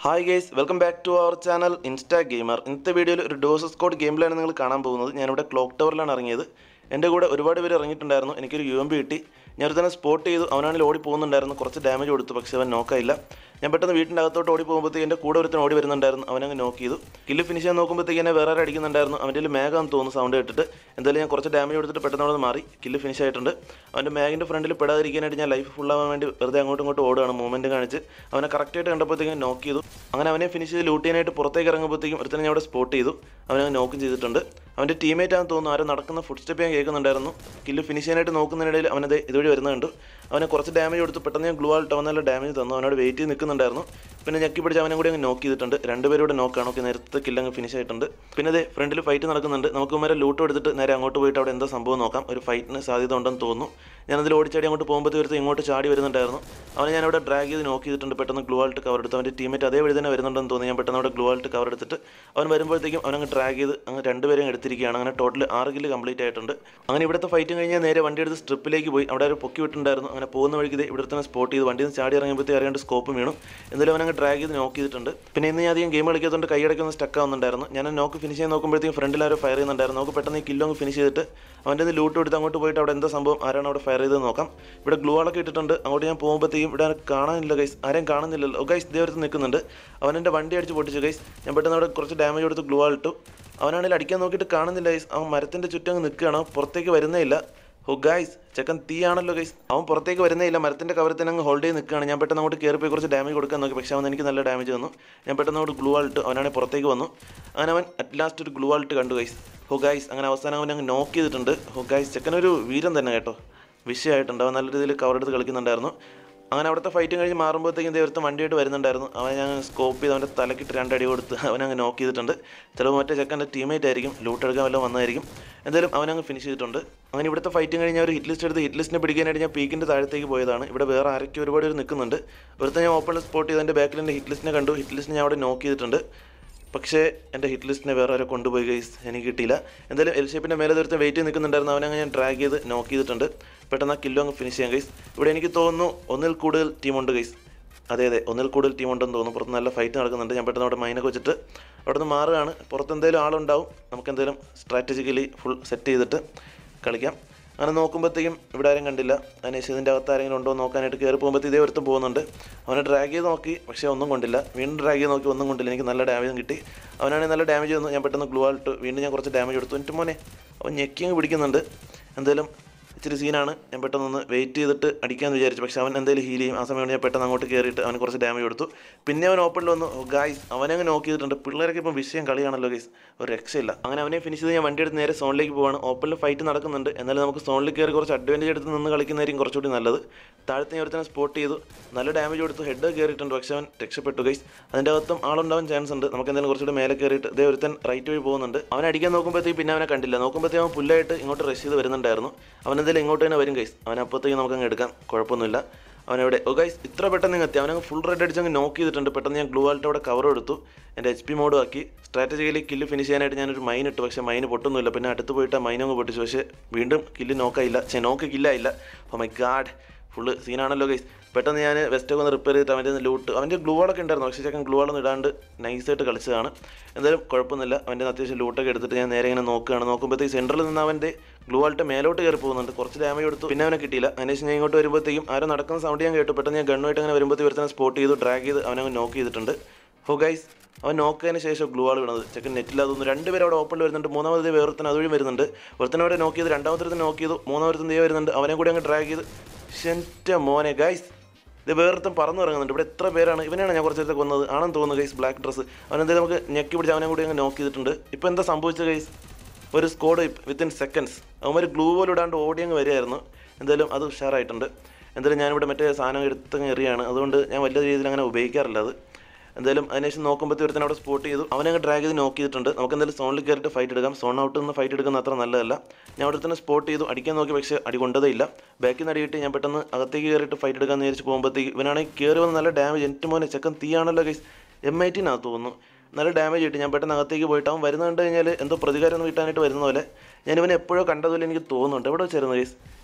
hi guys welcome back to our channel insta gamer ഇന്നത്തെ വീഡിയോയിൽ ഒരു ഡോസ് സ്കോഡ് ഗെയിമിലാണ് നിങ്ങൾ കാണാൻ പോകുന്നത് ഞാനിവിടെ ക്ലോക്ക് ടവറിലാണ് ഇറങ്ങിയത് എൻ്റെ കൂടെ ഒരുപാട് പേര് ഇറങ്ങിയിട്ടുണ്ടായിരുന്നു എനിക്കൊരു യു എം പി കിട്ടി ഞാൻ ഒരു തന്നെ സ്പോട്ട് ചെയ്തു അവനാണെങ്കിൽ ഓടി പോകുന്നുണ്ടായിരുന്നു കുറച്ച് ഡാമേജ് കൊടുത്തു പക്ഷേ അവൻ നോക്കായില്ല ഞാൻ പെട്ടെന്ന് വീട്ടിൻ്റെ അകത്തോട്ട് ഓടി പോകുമ്പോഴത്തേക്ക് എൻ്റെ കൂടെ ഒരുത്തൻ ഓടി വരുന്നുണ്ടായിരുന്നു അവനങ്ങ് നോക്ക് ചെയ്തു കില്ല് ഫിനിഷ് ചെയ്യാൻ നോക്കുമ്പോഴത്തേക്ക് എന്നെ വേറെ ആരും അടിക്കുന്നുണ്ടായിരുന്നു അവൻ്റെ കയ്യിൽ മേഘം തോന്നുന്നു സൗണ്ട് കേട്ടിട്ട് എന്തായാലും ഞാൻ കുറച്ച് ഡാമേജ് കൊടുത്തിട്ട് പെട്ടെന്ന് അവിടെ നിന്ന് മാറി കില്ല് ഫിനിഷ് ആയിട്ടുണ്ട് അവൻ്റെ മാഗിൻ്റെ ഫ്രണ്ടിൽ പെടാതിരിക്കാനായിട്ട് ഞാൻ ലൈഫ് ഫുൾ ആവാൻ വേണ്ടി വെറുതെ അങ്ങോട്ടും ഇങ്ങോട്ടും ഓടുകയാണ് മൂവ്മെൻറ്റ് കാണിച്ച് അവനെ കറക്റ്റായിട്ട് കണ്ടപ്പോഴത്തേക്കും നോക്ക് ചെയ്തു അങ്ങനെ അവനെ ഫിനിഷ് ചെയ്ത് ലൂട്ട് ചെയ്യാനായിട്ട് പുറത്തേക്ക് ഇറങ്ങുമ്പോഴത്തേക്കും ഒരുത്തനെ ഞാൻ അവിടെ സ്പോട്ട് ചെയ്തു അവനെ നോക്കും ചെയ്തിട്ടുണ്ട് അവൻ്റെ ടീമേറ്റ് ആണെന്ന് തോന്നുന്നു ആരോ നടക്കുന്ന ഫുഡ് സ്റ്റെപ്പ് ഞാൻ കേൾക്കുന്നുണ്ടായിരുന്നു കില്ല് ഫിനിഷ് ചെയ്യാനായിട്ട് നോക്കുന്നതിനിടയിൽ അവനത് ഇതുവഴി വരുന്നത് കണ്ടു അവനെ കുറച്ച് ഡാമേജ് കൊടുത്ത് പെട്ടെന്ന് ഞാൻ ഗ്ലൂ ആൾട്ട് അവൻ നല്ല ഡാമേജ് തന്നു അവനോട് വെയിറ്റ് ചെയ്ത് നിൽക്കുന്നുണ്ടായിരുന്നു പിന്നെ ഞെക്കി പിടിച്ച് അവനെ കൂടി അങ്ങ് നോക്ക് ചെയ്തിട്ടുണ്ട് രണ്ടുപേരും കൂടെ നോക്കാണ് ഓക്കെ നേരത്തെ കില്ല് അങ്ങ് ഫിനിഷ് ആയിട്ടുണ്ട് പിന്നെ അതെ ഫ്രണ്ടിൽ ഫൈറ്റ് നടക്കുന്നുണ്ട് നമുക്ക് ഇവരെ ലൂട്ട് എടുത്തിട്ട് നേരെ അങ്ങോട്ട് പോയിട്ട് അവിടെ എന്താ സംഭവം നോക്കാം ഒരു ഫൈറ്റിന് സാധ്യത ഉണ്ടെന്ന് തോന്നുന്നു ഞാനതിൽ ഓടിച്ചാടി അങ്ങോട്ട് പോകുമ്പോഴത്തെ ഒരുത്ത് ഇങ്ങോട്ട് ചാടി വരുന്നുണ്ടായിരുന്നു അവനെ ഞാൻ അവിടെ ഡ്രാഗ് ചെയ്ത് നോക്ക് ചെയ്തിട്ടുണ്ട് പെട്ടെന്ന് ഗ്ലൂ ആൾട്ട് കവർ എടുത്ത് അവൻ്റെ ടീമേറ്റ് അതേ വഴി തന്നെ വരുന്നുണ്ടെന്ന് തോന്നി ഞാൻ പെട്ടെന്ന് അവിടെ ഗ്ലൂ ആൾട്ട് കവർ എടുത്തിട്ട് അവൻ വരുമ്പോഴത്തേക്കും അവനങ്ങ് ഡ്രാഗ് ചെയ്ത് അങ്ങ് രണ്ടുപേരെയും എടുത്തിരിക്കുകയാണ് അങ്ങനെ ടോട്ടൽ ആറ് കില്ല് കംപ്ലീറ്റ് ആയിട്ടുണ്ട് അങ്ങനെ ഇവിടുത്തെ ഫൈറ്റും കഴിഞ്ഞാൽ നേരെ വണ്ടി എടുത്ത് സ്ട്രിപ്പിലേക്ക് പോയി അവിടെ ഒരു പൊക്കി വിട്ടുണ്ടായിരുന്നു അങ്ങനെ പോകുന്ന വഴിക്ക് ദേ ഇവിടെ തന്നെ സ്പോട്ട് ചെയ്ത് വണ്ടിയിൽ നിന്ന് ചാടി ഇറങ്ങിയപ്പോഴത്തേക്ക് അറിയാണ്ട് സ്കോപ്പ് വീണു എന്തായാലും അവനങ്ങ് ഡ്രാഗ് ചെയ്ത് നോക്ക് ചെയ്തിട്ടുണ്ട് പിന്നെ ഇന്ന് ഞാൻ അധികം ഗെയിം കളിക്കാത്തതുകൊണ്ട് കൈയടക്കി ഒന്ന് സ്റ്റക്ക് ആവുന്നുണ്ടായിരുന്നു ഞാൻ നോക്ക് ഫിനിഷ് ചെയ്യാൻ നോക്കുമ്പോഴത്തേക്കും ഫ്രണ്ടിൽ ആരോ ഫയർ ചെയ്യുന്നുണ്ടായിരുന്നു നമുക്ക് പെട്ടെന്ന് ഈ കില്ലോ അങ്ങ് ഫിനിഷ് ചെയ്തിട്ട് അവൻ്റെ നിന്ന് ലൂട്ട് എടുത്ത് അങ്ങോട്ട് പോയിട്ട് അവിടെ എന്താ സംഭവം ആരാണ് അവിടെ ഫയർ ചെയ്തത് നോക്കാം ഇവിടെ ഗ്ലൂ ആളൊക്കെ ഇട്ടിട്ടുണ്ട് അങ്ങോട്ട് ഞാൻ പോകുമ്പോഴത്തേക്കും ഇവിടെ കാണാനില്ല ഗൈസ് ആരെയും കാണുന്നില്ലല്ലോ ഗൈസ് ഇതേവരത്ത് നിൽക്കുന്നുണ്ട് അവൻ എൻ്റെ വണ്ടി അടിച്ച് പൊട്ടിച്ചു ഗൈസ് ഞാൻ പെട്ടെന്ന് അവിടെ കുറച്ച് ഡാമേജ് കൊടുത്ത് ഗ്ലൂ ആൾ ഇട്ടു അവനാണെങ്കിൽ അടിക്കാൻ നോക്കിയിട്ട് കാണുന്നില്ല ഗൈസ് അവൻ മരത്തിൻ്റെ ചുറ്റും അങ്ങ് നിൽക്കുകയാണ് പുറത്തേക്ക് വരുന്നേ ഇല്ല ഓ ഗൈസ് ചെക്കൻ തീയാണല്ലോ ഗൈസ് അവൻ പുറത്തേക്ക് വരുന്നേ ഇല്ല മരത്തിൻ്റെ കവരത്തിന് അങ്ങ് ഹോൾഡ് ചെയ്ത് നിൽക്കുകയാണ് ഞാൻ പെട്ടെന്ന് അങ്ങോട്ട് കയറി പോയി കുറച്ച് ഡാമേജ് കൊടുക്കാൻ നോക്കി പക്ഷേ അവൻ എനിക്ക് നല്ല ഡാമേജ് തന്നു ഞാൻ പെട്ടെന്ന് അങ്ങോട്ട് ഗ്ലൂ ആൾട്ട് അവനാണെങ്കിൽ പുറത്തേക്ക് വന്നു അങ്ങനെ അവൻ അറ്റ് ലാസ്റ്റ് ഒരു ഗ്ലൂ ആൾട്ട് കണ്ടു ഗൈസ് ഹോ ഗൈസ് അങ്ങനെ അവസാനം അവൻ അങ്ങ് നോക്ക് ചെയ്തിട്ടുണ്ട് ഹോ ഗൈസ് ചെക്കനൊരു വീരൻ തന്നെ കേട്ടോ വിഷയമായിട്ടുണ്ട് അവൻ നല്ല രീതിയിൽ കവർ എടുത്ത് കളിക്കുന്നുണ്ടായിരുന്നു അങ്ങനെ അവിടുത്തെ ഫൈറ്റും കഴിഞ്ഞ് മാറുമ്പോഴത്തേക്കും ദൈവത്തെ വണ്ടിയായിട്ട് വരുന്നുണ്ടായിരുന്നു അവൻ ഞാൻ സ്കോപ്പ് ചെയ്ത് അവൻ്റെ തലക്കിട്ട് രണ്ടടി കൊടുത്ത് അവനങ്ങ് നോക്ക് ചെയ്തിട്ടുണ്ട് ചിലപ്പോൾ മറ്റേ ചെക്കൻ്റെ ടീമേറ്റ് ആയിരിക്കും ലൂട്ട് എടുക്കാൻ വല്ലതും വന്നതായിരിക്കും എന്തായാലും അവനങ്ങ് ഫിനിഷ് ചെയ്തിട്ടുണ്ട് അങ്ങനെ ഇവിടുത്തെ ഫൈറ്റും കഴിഞ്ഞ് ഒരു ഹിറ്റ് ലിസ്റ്റ് എടുത്ത് ഹിറ്റ് ലിസ്റ്റിനെ പിടിക്കാനായിട്ട് ഞാൻ പീക്കിൻ്റെ താഴത്തേക്ക് പോയതാണ് ഇവിടെ വേറെ ആരൊക്കെ ഒരുപാട് പേര് നിൽക്കുന്നുണ്ട് ഒരുത്ത ഞാൻ ഓപ്പണിൽ സ്പോട്ട് ചെയ്ത് എൻ്റെ ബാക്കിൽ എൻ്റെ ഹിറ്റ് ലിസ്റ്റിനെ കണ്ടു ഹിറ്റ് ലിസ്റ്റിനെ ഞാൻ അവിടെ നോക്ക് ചെയ്തിട്ടുണ്ട് പക്ഷേ എൻ്റെ ഹിറ്റ് ലിസ്റ്റിനെ വേറെ ആരെ കൊണ്ടുപോയി ഗൈസ് എനിക്ക് കിട്ടിയില്ല എന്തായാലും എൽ ഷേപ്പിൻ്റെ മേലെ തീർത്ത് വെയിറ്റ് നിൽക്കുന്നുണ്ടായിരുന്നു അവനെ ഞാൻ ഡ്രാഗ് ചെയ്ത് നോക്ക് ചെയ്തിട്ടുണ്ട് പെട്ടെന്ന് ആ കില്ലോ അങ്ങ് ഫിനിഷ് ചെയ്യാം ഗൈസ് ഇവിടെ എനിക്ക് തോന്നുന്നു ഒന്നിൽ കൂടുതൽ ടീമുണ്ട് ഗൈസ് അതെ അതെ ഒന്നിൽ കൂടുതൽ ടീമുണ്ടെന്ന് തോന്നുന്നു പുറത്ത് നല്ല ഫൈറ്റ് നടക്കുന്നുണ്ട് ഞാൻ പെട്ടെന്ന് അവിടെ മൈനൊക്കെ വെച്ചിട്ട് അവിടെ നിന്ന് മാറുകയാണ് പുറത്ത് എന്തെങ്കിലും ആളുണ്ടാവും നമുക്ക് എന്തെങ്കിലും സ്ട്രാറ്റജിക്കലി ഫുൾ സെറ്റ് ചെയ്തിട്ട് കളിക്കാം അങ്ങനെ നോക്കുമ്പോഴത്തേക്കും ഇവിടെ ആരും കണ്ടില്ല അതിനുശേഷം ഇതിൻ്റെ അകത്ത് ആരെങ്കിലും ഉണ്ടോ എന്ന് നോക്കാനായിട്ട് കയറി പോകുമ്പോഴത്തേക്ക് ഇതേ ഒരുത്തും പോകുന്നുണ്ട് അവനെ ഡ്രാഗ് ചെയ്ത് നോക്കി പക്ഷേ ഒന്നും കൊണ്ടില്ല വീണ്ടും ഡ്രാഗ് ചെയ്ത് നോക്കി ഒന്നും കൊണ്ടില്ല എനിക്ക് നല്ല ഡാമേജും കിട്ടി അവനാണെങ്കിൽ നല്ല ഡാമേജ് തന്നു ഞാൻ പെട്ടെന്ന് ഗ്ലൂ ആയിട്ട് വീണ്ടും ഞാൻ കുറച്ച് ഡാമേജ് കൊടുത്തു എന്നിട്ട് മോനെ അവൻ ഞെക്കി അങ്ങ് പിടിക്കുന്നുണ്ട് എന്തായാലും ഇച്ചിരി സീനാണ് ഞാൻ പെട്ടെന്ന് വെയിറ്റ് ചെയ്തിട്ട് അടിക്കാമെന്ന് വിചാരിച്ചു പക്ഷേ അവൻ എന്തെങ്കിലും ഹീൽ ചെയ്യും ആ സമയം ഞാൻ പെട്ടെന്ന് അങ്ങോട്ട് കയറിയിട്ട് അവന് കുറച്ച് ഡാമേജ് കൊടുത്തു പിന്നെ അവൻ ഓപ്പണിൽ വന്നു ഗായ്സ് അവനെ അങ്ങ് നോക്കി ചെയ്തിട്ടുണ്ട് പിള്ളേരൊക്കെ ഇപ്പം വിഷയം കളിയാണല്ലോ ഗൈസ് ഒരു രക്ഷയില്ല അങ്ങനെ അവനെ ഫിനിഷ് ചെയ്ത് ഞാൻ വണ്ടി എടുത്ത് നേരെ സോണിലേക്ക് പോവാണ് ഓപ്പണിൽ ഫൈറ്റ് നടക്കുന്നുണ്ട് എന്നാലും നമുക്ക് സോണിൽ കയറി കുറച്ച് അഡ്വാൻറ്റേജ് എടുത്ത് നിന്ന് കളിക്കുന്നതായിരിക്കും കുറച്ചുകൂടി നല്ലത് താഴത്തെ ഞാൻ ഒരുത്തനെ സ്പോട്ട് ചെയ്തു നല്ല ഡാമേജ് കൊടുത്തു ഹെഡ് കയറിയിട്ടുണ്ട് പക്ഷേ അവൻ രക്ഷപ്പെട്ടു ഗൈസ് അതിൻ്റെ അകത്തും ആളുണ്ടാവാൻ ചാൻസ് ഉണ്ട് നമുക്ക് എന്തെങ്കിലും കുറച്ചുകൂടി മേലെ കയറിയിട്ട് ഇതേ ഒരുത്തൻ റൈറ്റ് വഴി പോകുന്നുണ്ട് അവൻ അടിക്കാൻ നോക്കുമ്പോഴത്തേക്ക് പിന്നെ അവനെ കണ്ടില്ല നോക്കുമ്പോഴത്തേക്ക് അവൻ പുല്ലായിട്ട് ഇങ്ങോട്ട് റഷ് ചെയ്ത് വരുന്നുണ്ടായിരുന്നു അവൻ എന്തായാലും ഇങ്ങോട്ട് തന്നെ വരും ഗൈസ് അവൻ അപ്പോഴത്തേക്ക് നമുക്ക് അങ്ങ് എടുക്കാം കുഴപ്പമൊന്നുമില്ല അവനെവിടെ ഓ ഗൈസ് ഇത്ര പെട്ടെന്ന് ഇങ്ങ് എത്തി അവനങ്ങ് ഫുൾ റെഡ് അടിച്ച് അങ്ങ് നോക്ക് ചെയ്തിട്ടുണ്ട് പെട്ടെന്ന് ഞാൻ ഗ്ലൂ ആൾട്ട് അവിടെ കവർ എടുത്തു എൻ്റെ എച്ച് പി മോഡും ആക്കി സ്ട്രാറ്റജിക്കലി കില്ല് ഫിനിഷ് ചെയ്യാനായിട്ട് ഞാനൊരു മൈൻ ഇട്ടു പക്ഷേ മൈൻ പൊട്ടുന്നില്ല പിന്നെ അടുത്ത് പോയിട്ട് ആ മൈൻ അങ്ങ് പൊട്ടിച്ചു പക്ഷേ വീണ്ടും കില്ല് നോക്കായില്ല പക്ഷേ നോക്ക് കില്ലായില്ല ഓ മൈ ഗാഡ് ഫുള്ള് സീനാണല്ലോ ഗൈസ് പെട്ടെന്ന് ഞാൻ വെസ്റ്റൊക്കെ ഒന്ന് റിപ്പയർ ചെയ്തിട്ട് അവൻ്റെ ലൂട്ട് അവൻ്റെ ഗ്ലൂ വാളൊക്കെ ഉണ്ടായിരുന്നു പക്ഷേ ചെക്കൻ ഗ്ലൂ വാളൊന്നും ഇടാണ്ട് നൈസായിട്ട് കളിച്ചതാണ് എന്തായാലും കുഴപ്പമൊന്നുമില്ല അവൻ്റെ അത്യാവശ്യം ലൂട്ടൊക്കെ എടുത്തിട്ട് ഞാൻ നേരെ ഇങ്ങനെ നോക്കുകയാണ് നോക്കുമ്പോഴത്തേക്ക് സെൻറ്ററിൽ നിന്ന് അവൻ്റെ ഗ്ലൂ വാൾട്ട് മേലോട്ട് കയറി പോകുന്നുണ്ട് കുറച്ച് ഡാമേജ് കൊടുത്തു പിന്നെ അവനെ കിട്ടിയില്ല അതിനുശേഷം ഞാൻ ഇങ്ങോട്ട് വരുമ്പോഴത്തേക്കും ആരോ നടക്കുന്ന സൗണ്ട് ഞാൻ കേട്ടു പെട്ടെന്ന് ഞാൻ ഗണ്ണുമായിട്ട് അങ്ങനെ വരുമ്പോഴത്തേക്ക് ഒരുത്തനെ സ്പോട്ട് ചെയ്തു ഡ്രാഗ് ചെയ്ത് അവനെ നോക്ക് ചെയ്തിട്ടുണ്ട് ഹോ ഗൈസ് അവൻ നോക്കിയതിന് ശേഷം ഗ്ലൂ ആൾ വീണത് ചെക്കൻ നെറ്റില്ലാതെ തോന്നുന്നു രണ്ടുപേരും അവിടെ ഓപ്പണിൽ വരുന്നുണ്ട് മൂന്നാമത് വേറൊരുത്തൻ അതുവഴി വരുന്നുണ്ട് ഒരുത്തനെ അവിടെ നോക്ക് ചെയ്ത് രണ്ടാമത്തെ നോക്ക് ചെയ്തു മൂന്നാമത്തെ ദേ വരുന്നുണ്ട് അവനെ കൂടി അങ്ങ് ഡ്രാഗ് ചെയ്ത് ഷെൻറ്റ മോനെ ഗൈസ് ഇത് വേറൊരുത്തൻ പറന്നു ഇറങ്ങുന്നുണ്ട് ഇവിടെ എത്ര പേരാണ് ഇവനാണ് ഞാൻ കുറച്ച് നേരത്തെ കൊന്നത് ആണെന്ന് തോന്നുന്നു ഗൈസ് ബ്ലാക്ക് ഡ്രസ്സ് അവനെന്തായാലും നമുക്ക് ഞെക്കി പിടിച്ച് അവനെ കൂടി അങ്ങ് നോക്ക് ചെയ്തിട്ടുണ്ട് ഇപ്പോൾ എന്താ സംഭവിച്ചത് ഗൈസ് ഒരു സ്കോഡ് വിത്തിൻ സെക്കൻഡ്സ് അവന്മാർ ഗ്ലൂ പോലും ഇടാണ്ട് ഓടി അങ്ങ് വരികയായിരുന്നു എന്തായാലും അത് ഉഷാറായിട്ടുണ്ട് എന്തായാലും ഞാനിവിടെ മറ്റേ സാധനം എടുത്തങ്ങ് എറിയാണ് അതുകൊണ്ട് ഞാൻ വലിയ രീതിയിൽ അങ്ങനെ ഉപയോഗിക്കാറില്ല അത് എന്തായാലും അതിനുശേഷം നോക്കുമ്പോഴത്തെ ഒരുത്തൻ അവിടെ സ്പോട്ട് ചെയ്തു അവനെ അങ്ങ് ഡ്രാഗ് ചെയ്ത് നോക്ക് ചെയ്തിട്ടുണ്ട് നമുക്ക് എന്തായാലും സോണിൽ കയറിയിട്ട് ഫൈറ്റ് എടുക്കാം സോൺ ഔട്ട് നിന്ന് ഫൈറ്റ് എടുക്കുന്ന അത്ര നല്ലതല്ല ഞാൻ അവിടെ തന്നെ സ്പോട്ട് ചെയ്തു അടിക്കാൻ നോക്കി പക്ഷേ അടി കൊണ്ടതേ ഇല്ല ബാക്കിൽ നിന്ന് അടിയിട്ട് ഞാൻ പെട്ടെന്ന് അകത്തേക്ക് കയറിയിട്ട് ഫൈറ്റ് എടുക്കാമെന്ന് വിചാരിച്ച് പോകുമ്പോഴത്തേക്ക് ഇവനാണെങ്കിൽ കയറി വന്ന് നല്ല ഡാമേജ് എൻ്റെ മോനെ ചെക്കൻ തീയാണല്ലോ ഗൈസ് എം ഐ ടിനാണ് തോന്നുന്നു നല്ല ഡാമേജ് കിട്ടി ഞാൻ പെട്ടെന്ന് അകത്തേക്ക് പോയിട്ട് അവൻ വരുന്ന കണ്ടു കഴിഞ്ഞാൽ എന്തോ പ്രതികാരം ഒന്ന് കിട്ടാനായിട്ട് വരുന്ന പോലെ ഞാൻ ഇവനെ എപ്പോഴോ കണ്ടതുപോലെ എനിക്ക് തോന്നുന്നുണ്ട് എവിടെ വെച്ചായിരുന്നു ഗൈസ്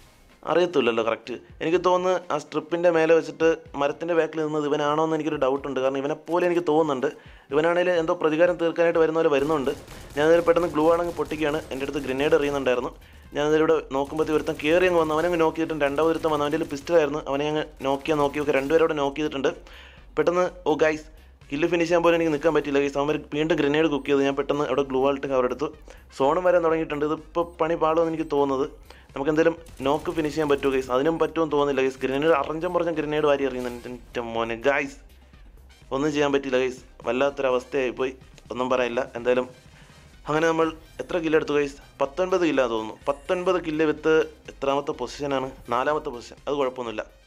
അറിയത്തില്ലല്ലോ കറക്റ്റ് എനിക്ക് തോന്നുന്നു ആ സ്ട്രിപ്പിൻ്റെ മേലെ വെച്ചിട്ട് മരത്തിൻ്റെ ബാക്കിൽ നിന്നത് ഇവനാണോ എന്ന് എനിക്കൊരു ഡൗട്ട് ഉണ്ട് കാരണം ഇവനെ പോലെ എനിക്ക് തോന്നുന്നുണ്ട് ഇവനാണെങ്കിൽ എന്തോ പ്രതികാരം തീർക്കാനായിട്ട് വരുന്ന പോലെ വരുന്നുണ്ട് ഞാൻ അതിൽ പെട്ടെന്ന് ഗ്ലൂ ആണെങ്കിൽ പൊട്ടിക്കുകയാണ് എൻ്റെ അടുത്ത് ഗ്രനേഡ് എറിയുന്നുണ്ടായിരുന്നു ഞാൻ അതിലൂടെ നോക്കുമ്പോഴത്തേക്ക് ഒരുത്തൻ കയറി അങ്ങ് വന്നു അവനങ്ങ് നോക്കി ചെയ്തിട്ടുണ്ട് രണ്ടാമത് ഒരുത്തൻ വന്നു അവൻ്റെ പിസ്റ്റലായിരുന്നു അവനെ അങ്ങ് നോക്കിയാൽ നോക്കിയൊക്കെ രണ്ടുപേരോടെ നോക്കി ചെയ്തിട്ടുണ്ട് പെട്ടെന്ന് ഓ ഗൈസ് കില്ല് ഫിനിഷ് ചെയ്യാൻ പോലും എനിക്ക് നിൽക്കാൻ പറ്റില്ല ഗൈസ് അവന്മാർ വീണ്ടും ഗ്രനേഡ് കുക്ക് ചെയ്തു ഞാൻ പെട്ടെന്ന് അവിടെ ഗ്ലൂ ആൾട്ട് കവർ എടുത്തു സോണും വരാൻ തുടങ്ങിയിട്ടുണ്ട് ഇതിപ്പോൾ പണി പാടുമെന്ന് എനിക്ക് തോന്നുന്നത് നമുക്ക് എന്തെങ്കിലും നോക്ക് ഫിനിഷ് ചെയ്യാൻ പറ്റുമോ ഗൈസ് അതിനും പറ്റുമെന്ന് തോന്നുന്നില്ല ഗൈസ് ഗ്രനേഡ് അറഞ്ചം പറഞ്ഞ ഗ്രനേഡ് വാരി എറിയുന്നുണ്ട് എൻ്റെ മോനെ ഗൈസ് ഒന്നും ചെയ്യാൻ പറ്റില്ല ഗൈസ് വല്ലാത്തൊരവസ്ഥയായി പോയി ഒന്നും പറയില്ല എന്തായാലും അങ്ങനെ നമ്മൾ എത്ര കില്ല് എടുത്തു ഗൈസ് പത്തൊൻപത് കില്ലാന്ന് തോന്നുന്നു പത്തൊൻപത് കില്ല് വിത്ത് എത്രാമത്തെ പൊസിഷനാണ് നാലാമത്തെ പൊസിഷൻ അത് കുഴപ്പമൊന്നുമില്ല